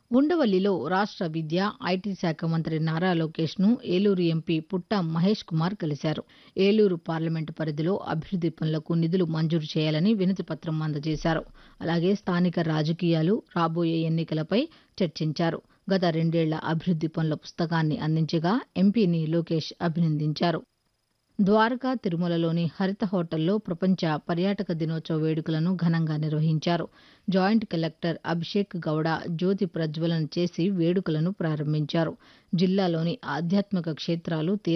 ఉండవల్లిలో రాష్ట విద్య ఐటీ శాఖ మంత్రి నారా లోకేష్ను ఏలూరు ఎంపీ పుట్ట మహేష్ కుమార్ కలిశారు ఏలూరు పార్లమెంటు పరిధిలో అభివృద్ది పనులకు నిధులు మంజూరు చేయాలని వినతిపత్రం అందజేశారు అలాగే స్థానిక రాజకీయాలు రాబోయే ఎన్నికలపై చర్చించారు గత రెండేళ్ల అభివృద్ది పనుల పుస్తకాన్ని అందించగా ఎంపీని లోకేష్ అభినందించారు ద్వారకా తిరుమలలోని హరిత హోటల్లో ప్రపంచ పర్యాటక దినోత్సవ వేడుకలను ఘనంగా నిర్వహించారు జాయింట్ కలెక్టర్ అభిషేక్ గౌడ జ్యోతి ప్రజ్వలన చేసి వేడుకలను ప్రారంభించారు జిల్లాలోని ఆధ్యాత్మిక క్షేతాలు